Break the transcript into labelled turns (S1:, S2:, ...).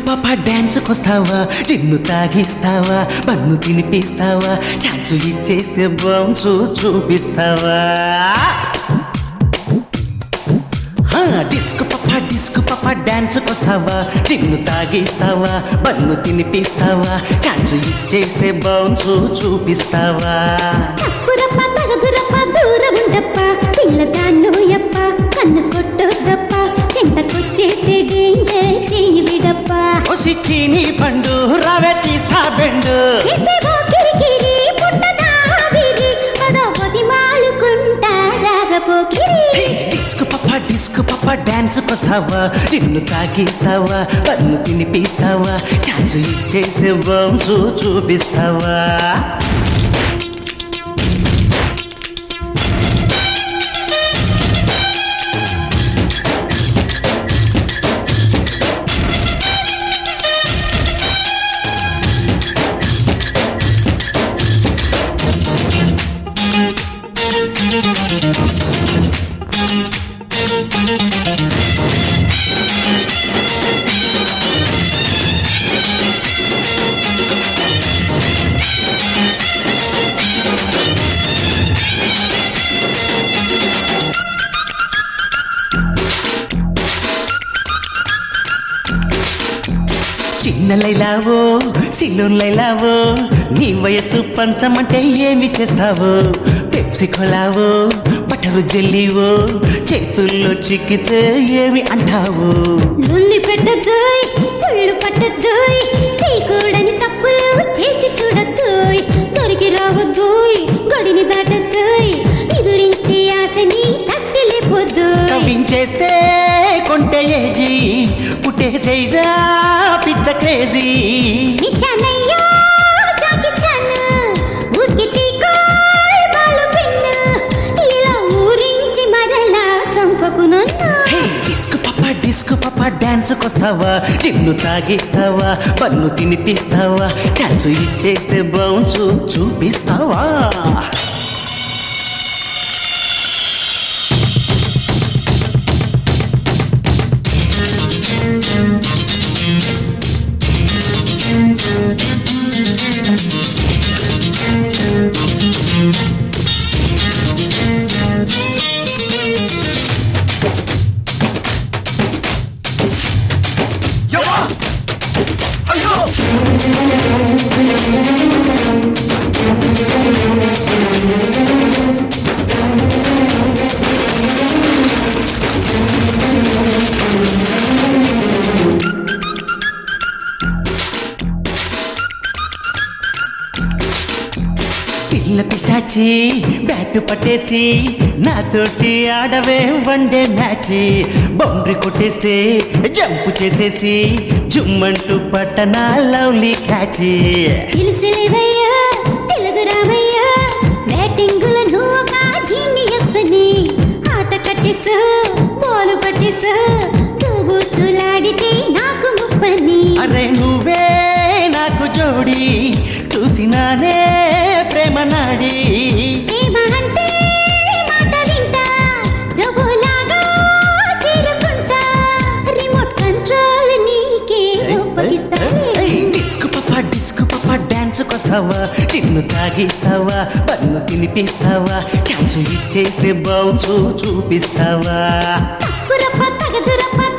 S1: పాప డాన్స్ కొస్తావా నిన్ను తాగిస్తావా బన్ను తినిపిస్తావా ఛాన్స్ ఇచ్చేస్తే బౌన్స్ చూపిస్తావా హా, డిస్కు పప్ప డిస్కు పప్ప డాన్స్ కొస్తావా నిన్ను తాగిస్తావా బన్ను తినిపిస్తావా ఛాన్స్ ఇచ్చేస్తే బౌన్స్ చూపిస్తావా
S2: తప్పురప్ప తగదురప్ప దూరం ఉండప్ప పిల్లదాన్ను యప్ప కన్ను కొట్టొద్దప్ప చింతకొచ్చేస్తే డేంజర్ చెయ్యి విడప్ప
S1: ఒసి చీని పండు రవే తీస్తా బెండు
S2: చేస్తే ఓ కిరికిరి పుట్టదా విరి పదవది మాలుకుంటారా పోకిరి
S1: డిస్కు పప్ప డిస్కు పప్ప డాన్స్ కొస్తావా నిన్ను తాగిస్తావా పన్ను తినిపిస్తావా ఛాన్స్ ఇచ్చేస్తే బౌన్స్ చూపిస్తావా చిన్న లైలావో సిల్లున్ లైలావో నీ వయస్సు పంచమంటే ఏమి చేస్తావో పెప్సి కొలావో బటరు జల్లివో చేతుల్లో చిక్కితే ఏమి అంటావు
S2: లొల్లి పెట్టద్దోయ్ పుళ్ళు పట్టద్దోయ్ చేయకూడని తప్పులు చేసి చూడద్దోయ్ దొరికి రావద్దోయ్ గడిని దాటద్దోయ్ ఎదురించే ఆశని తప్పిలేపోద్దోయ్
S1: కవించేస్తే కొంటే ఏజీ పుట్టేసేదా పిచ్చ క్రేజీ
S2: నిచ్చానయ్యో జాకిచాను ఊరికి తీకోయ్ బాలు పిన్ను ఇలా ఊరించి మరలా చంపకు నన్ను
S1: హే, డిస్కు పప్ప డిస్కు పప్ప డాన్స్ కొస్తావా నిన్ను తాగిస్తావా పన్ను తినిపిస్తావా ఛాన్స్ ఇచ్చేస్తే బౌన్స్ చూపిస్తావా పిల్ల పిశాచి బ్యాట్ పట్టేసి నాతోటి ఆడవే వన్డే మ్యాచ్ బౌండరీ కొట్టేస్తే జంప్ చేసేసి జుమ్మంటూ పట్టనా లవ్లీ క్యాచ్
S2: తెలుసులేవయ్యా తెలుగు రామయ్యా బ్యాటింగుల నువ్వు ఒక జీనియస్ అని ఆట కట్టేసా బాలు పట్టేసా నువ్వు చూలాడితే నాకు ముప్పని
S1: అరే నువ్వే నాకు జోడి చూసినానే ప్రేమ నాడి
S2: ప్రేమ అంటే మాట వింటా రఘులాగా చేరుకుంటా రిమోట్ కంట్రోల్ నీకే ఒప్పగిస్తాలే
S1: డిస్కు పప్ప డిస్కు పప్ప డాన్స్ కొస్తావా చిన్ను తాగిస్తావా పన్ను తినిపిస్తావా ఛాన్స్ ఇచ్చేస్తే బౌన్స్ చూపిస్తావా
S2: తప్పురప్ప తగదురప్ప